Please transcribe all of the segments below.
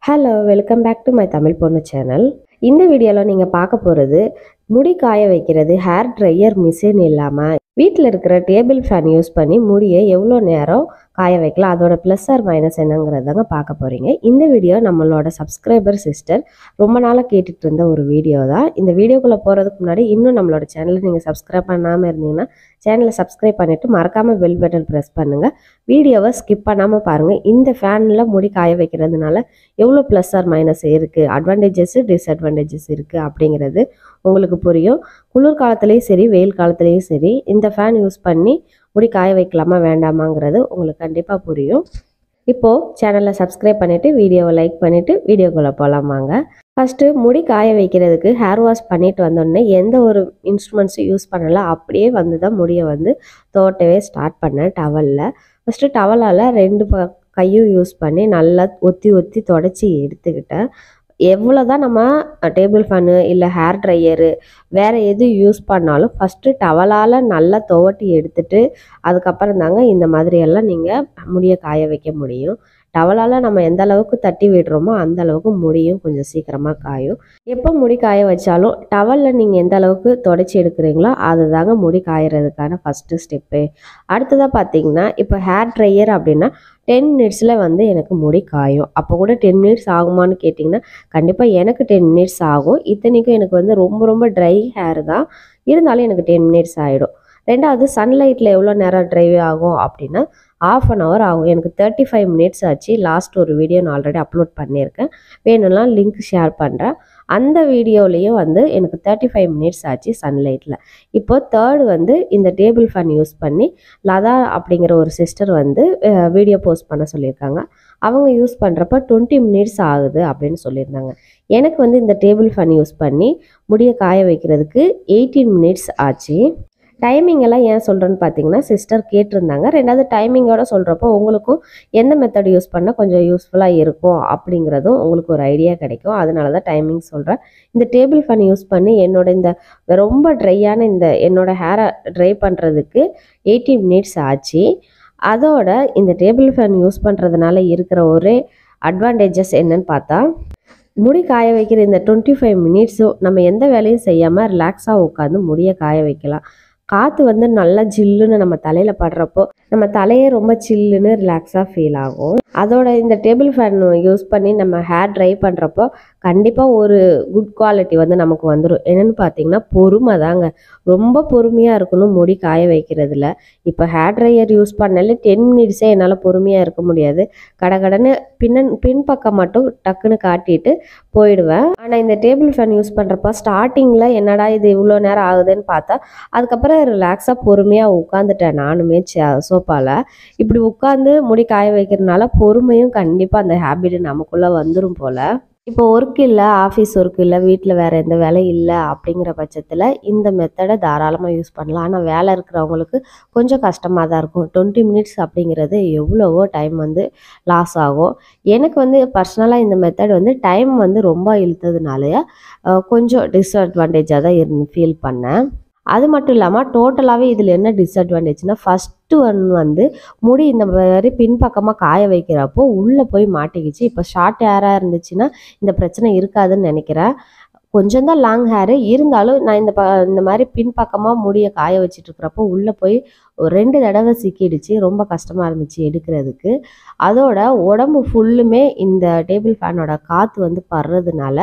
hello welcome back to my Tamil பொண்ணு channel இந்த வீடியோவில் நீங்கள் பார்க்க போகிறது முடி காய வைக்கிறது ஹேர் ட்ரையர் மிஷின் இல்லாமல் வீட்டில் இருக்கிற டேபிள் ஃபேன் யூஸ் பண்ணி முடியை எவ்வளோ நேரம் காய வைக்கலாம் அதோட ப்ளஸ் ஆர் மைனஸ் என்னங்கிறதாங்க பார்க்க போகிறீங்க இந்த வீடியோ நம்மளோட சப்ஸ்கிரைபர் சிஸ்டர் ரொம்ப நாளாக கேட்டுட்டு இருந்த ஒரு வீடியோ தான் இந்த வீடியோக்குள்ளே போகிறதுக்கு முன்னாடி இன்னும் நம்மளோட சேனலை நீங்கள் சப்ஸ்கிரைப் பண்ணாமல் இருந்தீங்கன்னா சேனலை சப்ஸ்கிரைப் பண்ணிவிட்டு மறக்காமல் பெல் பட்டன் ப்ரெஸ் பண்ணுங்கள் வீடியோவை ஸ்கிப் பண்ணாமல் பாருங்கள் இந்த ஃபேனில் முடி காய வைக்கிறதுனால எவ்வளோ ப்ளஸ் ஆர் மைனஸ் இருக்குது அட்வான்டேஜஸ் டிஸ்அட்வான்டேஜஸ் இருக்குது அப்படிங்கிறது உங்களுக்கு புரியும் குளிர் காலத்துலேயும் சரி வெயில் காலத்துலேயும் சரி இந்த ஃபேன் யூஸ் பண்ணி முடி காய வைக்கலாமா வேண்டாமாங்கிறது உங்களுக்கு கண்டிப்பாக புரியும் இப்போது சேனலை சப்ஸ்கிரைப் பண்ணிவிட்டு வீடியோவை லைக் பண்ணிவிட்டு வீடியோக்குள்ளே போகலாம் வாங்க ஃபஸ்ட்டு முடி காய வைக்கிறதுக்கு ஹேர் வாஷ் பண்ணிட்டு வந்தோடனே எந்த ஒரு இன்ஸ்ட்ருமெண்ட்ஸும் யூஸ் பண்ணல அப்படியே வந்து தான் முடியை வந்து தோட்டவே ஸ்டார்ட் பண்ணேன் டவலில் ஃபஸ்ட்டு டவலால் ரெண்டு ப கையும் யூஸ் பண்ணி நல்லா ஒத்தி ஒத்தி தொடச்சி எடுத்துக்கிட்டேன் எவ்வளோ தான் நம்ம டேபிள் ஃபேனு இல்லை ஹேர் ட்ரையரு வேறு எது யூஸ் பண்ணாலும் ஃபஸ்ட்டு டவலால் நல்லா துவட்டி எடுத்துட்டு அதுக்கப்புறம் தாங்க இந்த மாதிரியெல்லாம் நீங்கள் முடியை காய வைக்க முடியும் டவலால் நம்ம எந்த அளவுக்கு தட்டி விடுறோமோ அந்த அளவுக்கு முடியும் கொஞ்சம் சீக்கிரமாக காயும் எப்போ முடி காய வச்சாலும் டவலில் நீங்கள் எந்த அளவுக்கு தொடச்சி எடுக்கிறீங்களோ அதுதாங்க முடி காயறதுக்கான ஃபஸ்ட்டு ஸ்டெப்பு அடுத்ததாக பார்த்தீங்கன்னா இப்போ ஹேர் ட்ரையர் அப்படின்னா டென் மினிட்ஸில் வந்து எனக்கு முடி காயும் அப்போ கூட டென் மினிட்ஸ் ஆகுமான்னு கேட்டிங்கன்னா கண்டிப்பாக எனக்கு டென் மினிட்ஸ் ஆகும் இத்தனைக்கும் எனக்கு வந்து ரொம்ப ரொம்ப ட்ரை ஹேர் தான் இருந்தாலும் எனக்கு டென் மினிட்ஸ் ஆகிடும் ரெண்டாவது சன்லைட்டில் எவ்வளோ நேரம் ட்ரை ஆகும் அப்படின்னா ஆஃப் அன் ஹவர் ஆகும் எனக்கு தேர்ட்டி ஃபைவ் மினிட்ஸ் ஆச்சு லாஸ்ட் ஒரு வீடியோ நான் ஆல்ரெடி அப்லோட் பண்ணியிருக்கேன் வேணும்னா லிங்க் ஷேர் பண்ணுறேன் அந்த வீடியோலேயும் வந்து எனக்கு தேர்ட்டி ஃபைவ் மினிட்ஸ் ஆச்சு சன்லைட்டில் இப்போ தேர்டு வந்து இந்த டேபிள் ஃபேன் யூஸ் பண்ணி லதா அப்படிங்கிற ஒரு சிஸ்டர் வந்து வீடியோ போஸ்ட் பண்ண சொல்லியிருக்காங்க அவங்க யூஸ் பண்ணுறப்ப டுவெண்ட்டி மினிட்ஸ் ஆகுது அப்படின்னு சொல்லியிருந்தாங்க எனக்கு வந்து இந்த டேபிள் ஃபேன் யூஸ் பண்ணி முடியை காய வைக்கிறதுக்கு எயிட்டீன் மினிட்ஸ் ஆச்சு டைமிங் எல்லாம் ஏன் சொல்கிறேன்னு பார்த்தீங்கன்னா சிஸ்டர் கேட்டிருந்தாங்க ரெண்டாவது டைமிங்கோட சொல்கிறப்போ உங்களுக்கும் எந்த மெத்தட் யூஸ் பண்ணால் கொஞ்சம் யூஸ்ஃபுல்லாக இருக்கும் அப்படிங்கிறதும் உங்களுக்கு ஒரு ஐடியா கிடைக்கும் அதனால தான் டைமிங் சொல்கிறேன் இந்த டேபிள் ஃபேன் யூஸ் பண்ணி என்னோட இந்த ரொம்ப ட்ரையான இந்த என்னோட ஹேரை ட்ரை பண்ணுறதுக்கு எயிட்டி மினிட்ஸ் ஆச்சு அதோட இந்த டேபிள் ஃபேன் யூஸ் பண்ணுறதுனால இருக்கிற ஒரே அட்வான்டேஜஸ் என்னன்னு பார்த்தா முடி காய வைக்கிற இந்த டுவெண்ட்டி ஃபைவ் மினிட்ஸும் நம்ம எந்த வேலையும் செய்யாமல் ரிலாக்ஸாக உட்காந்து முடியை காய வைக்கலாம் காற்று வந்து நல்லா ஜில்லுன்னு நம்ம தலையில் படுறப்போ நம்ம தலையே ரொம்ப சில்லுன்னு ரிலாக்ஸாக ஃபீல் ஆகும் அதோட இந்த டேபிள் ஃபேன் யூஸ் பண்ணி நம்ம ஹேர் ட்ரை பண்ணுறப்போ கண்டிப்பாக ஒரு குட் குவாலிட்டி வந்து நமக்கு வந்துடும் என்னென்னு பார்த்தீங்கன்னா பொறுமை தாங்க ரொம்ப பொறுமையாக இருக்கணும் முடி காய வைக்கிறதுல இப்போ ஹேர் ட்ரையர் யூஸ் பண்ணாலே டென் மினிட்ஸே என்னால் பொறுமையாக இருக்க முடியாது கடகடன்னு பின்னன் பின்பக்கம் மட்டும் டக்குன்னு காட்டிட்டு போயிடுவேன் ஆனால் இந்த டேபிள் ஃபேன் யூஸ் பண்ணுறப்ப ஸ்டார்டிங்கில் என்னடா இது இவ்வளோ நேரம் ஆகுதுன்னு பார்த்தா அதுக்கப்புறம் ரிலாக்ஸாக பொறுமையாக உட்காந்துட்டேன் நானுமே சோஃபாவில் இப்படி உட்காந்து முடி காய வைக்கிறதுனால பொறுமையும் கண்டிப்பாக அந்த ஹேபிட் நமக்குள்ளே வந்துடும் போல் இப்போ ஒர்க் இல்லை ஆஃபீஸ் ஒர்க் இல்லை வீட்டில் வேறு எந்த வேலையும் இல்லை அப்படிங்கிற பட்சத்தில் இந்த மெத்தடை தாராளமாக யூஸ் பண்ணலாம் ஆனால் வேலை இருக்கிறவங்களுக்கு கொஞ்சம் கஷ்டமாக தான் இருக்கும் டுவெண்ட்டி மினிட்ஸ் அப்படிங்கிறது எவ்வளவோ டைம் வந்து லாஸ் ஆகும் எனக்கு வந்து பர்சனலாக இந்த மெத்தட் வந்து டைம் வந்து ரொம்ப இழுத்ததுனால கொஞ்சம் டிஸ்அட்வான்டேஜாக தான் இருந்து ஃபீல் பண்ணேன் அது மட்டும் இல்லாமல் டோட்டலாகவே இதில் என்ன டிஸ்அட்வான்டேஜ்னால் ஃபஸ்ட்டு ஒன் வந்து முடி இந்த மாதிரி பின்பக்கமாக காய வைக்கிறப்போ உள்ளே போய் மாட்டிக்கிச்சு இப்போ ஷார்ட் ஹேராக இருந்துச்சுன்னா இந்த பிரச்சனை இருக்காதுன்னு நினைக்கிறேன் கொஞ்சம் தான் லாங் ஹேரு இருந்தாலும் நான் இந்த ப இந்த மாதிரி பின்பக்கமாக முடியை காய வச்சுட்டு இருக்கிறப்போ உள்ளே போய் ஒரு ரெண்டு தடவை சிக்கிடுச்சு ரொம்ப கஷ்டமாக இருந்துச்சு எடுக்கிறதுக்கு அதோட உடம்பு ஃபுல்லுமே இந்த டேபிள் ஃபேனோட காற்று வந்து படுறதுனால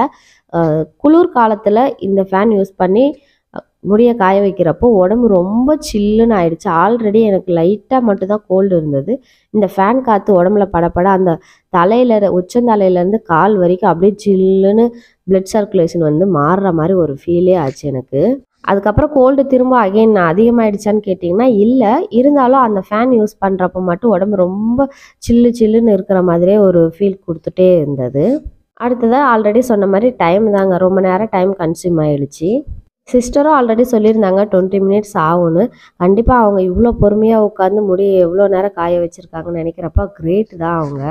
குளிர் காலத்தில் இந்த ஃபேன் யூஸ் பண்ணி முடியை காய வைக்கிறப்போ உடம்பு ரொம்ப சில்லுன்னு ஆயிடுச்சு ஆல்ரெடி எனக்கு லைட்டாக மட்டும்தான் கோல்டு இருந்தது இந்த ஃபேன் காற்று உடம்புல படப்பட அந்த தலையில உச்சந்தலையிலேருந்து கால் வரைக்கும் அப்படியே சில்லுன்னு பிளட் சர்க்குலேஷன் வந்து மாறுற மாதிரி ஒரு ஃபீலே ஆச்சு எனக்கு அதுக்கப்புறம் கோல்டு திரும்ப அகைன் அதிகமாகிடுச்சான்னு கேட்டிங்கன்னா இல்லை இருந்தாலும் அந்த ஃபேன் யூஸ் பண்ணுறப்ப மட்டும் உடம்பு ரொம்ப சில்லு சில்லுன்னு இருக்கிற மாதிரியே ஒரு ஃபீல் கொடுத்துட்டே இருந்தது அடுத்ததாக ஆல்ரெடி சொன்ன மாதிரி டைம் தாங்க ரொம்ப நேரம் டைம் கன்சியூம் ஆயிடுச்சு சிஸ்டரும் ஆல்ரெடி சொல்லியிருந்தாங்க டுவெண்ட்டி மினிட்ஸ் ஆகும்னு கண்டிப்பாக அவங்க இவ்வளோ பொறுமையாக உட்காந்து முடி எவ்வளோ நேரம் காய வச்சுருக்காங்கன்னு நினைக்கிறப்ப கிரேட் தான் அவங்க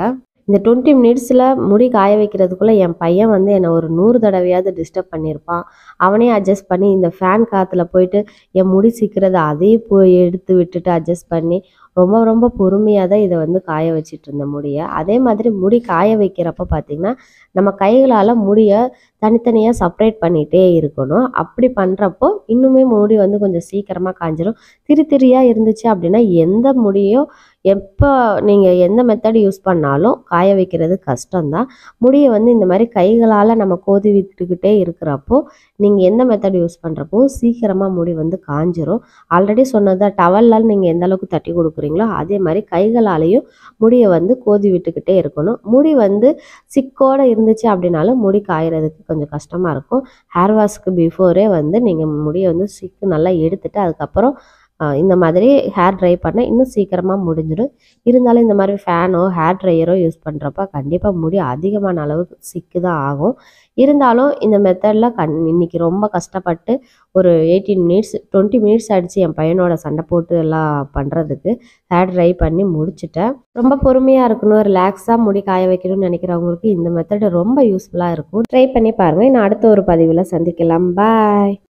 இந்த டுவெண்ட்டி மினிட்ஸில் முடி காய வைக்கிறதுக்குள்ளே என் பையன் வந்து என்னை ஒரு நூறு தடவையாவது டிஸ்டர்ப் பண்ணியிருப்பான் அவனே அட்ஜஸ்ட் பண்ணி இந்த ஃபேன் காற்றுல போயிட்டு என் முடி சிக்கிறது அதையும் போய் எடுத்து விட்டுட்டு அட்ஜஸ்ட் பண்ணி ரொம்ப ரொம்ப பொறுமையாக தான் இதை வந்து காய வச்சிட்டு இருந்த முடியை அதே மாதிரி முடி காய வைக்கிறப்ப பார்த்திங்கன்னா நம்ம கைகளால் முடியை தனித்தனியாக செப்பரேட் பண்ணிகிட்டே இருக்கணும் அப்படி பண்ணுறப்போ இன்னுமே முடி வந்து கொஞ்சம் சீக்கிரமாக காஞ்சிரும் திரி திரியாக இருந்துச்சு அப்படின்னா எந்த முடியோ எப்போ நீங்கள் எந்த மெத்தட் யூஸ் பண்ணாலும் காய வைக்கிறது கஷ்டம்தான் முடியை வந்து இந்த மாதிரி கைகளால் நம்ம கோதி விட்டுக்கிட்டே இருக்கிறப்போ நீங்கள் எந்த மெத்தட் யூஸ் பண்ணுறப்போ சீக்கிரமாக முடி வந்து காஞ்சிரும் ஆல்ரெடி சொன்னதா டவல்லால் நீங்கள் எந்த அளவுக்கு தட்டி கொடுக்குறீங்களோ அதே மாதிரி கைகளாலேயும் முடியை வந்து கோதி விட்டுக்கிட்டே இருக்கணும் முடி வந்து சிக்கோட இருந்துச்சு அப்படின்னாலும் முடி காயறதுக்கு கொஞ்சம் கஷ்டமாக இருக்கும் ஹேர் வாஷ்க்கு பிஃபோரே வந்து நீங்கள் முடியை வந்து சிக்கு நல்லா எடுத்துட்டு அதுக்கப்புறம் ஆஹ், இந்த மாதிரி ஹேர் ட்ரை பண்ண இன்னும் சீக்கிரமாக முடிஞ்சிடும் இருந்தாலும் இந்த மாதிரி ஃபேனோ ஹேர் ட்ரையரோ யூஸ் பண்ணுறப்ப கண்டிப்பாக முடி அதிகமான அளவுக்கு சிக்கு தான் ஆகும் இருந்தாலும் இந்த மெத்தடில் கண் இன்னைக்கு ரொம்ப கஷ்டப்பட்டு ஒரு எயிட்டீன் மினிட்ஸ் டுவெண்ட்டி மினிட்ஸ் ஆயிடுச்சு என் பையனோட சண்டை போட்டு எல்லாம் பண்ணுறதுக்கு ஹேர் ட்ரை பண்ணி முடிச்சிட்டேன் ரொம்ப பொறுமையாக இருக்கணும் ரிலாக்ஸாக முடி காய வைக்கணும்னு நினைக்கிறவங்களுக்கு இந்த மெத்தடு ரொம்ப யூஸ்ஃபுல்லாக இருக்கும் ட்ரை பண்ணி பாருங்கள் நான் அடுத்த ஒரு பதிவில் சந்திக்கலாம் பாய்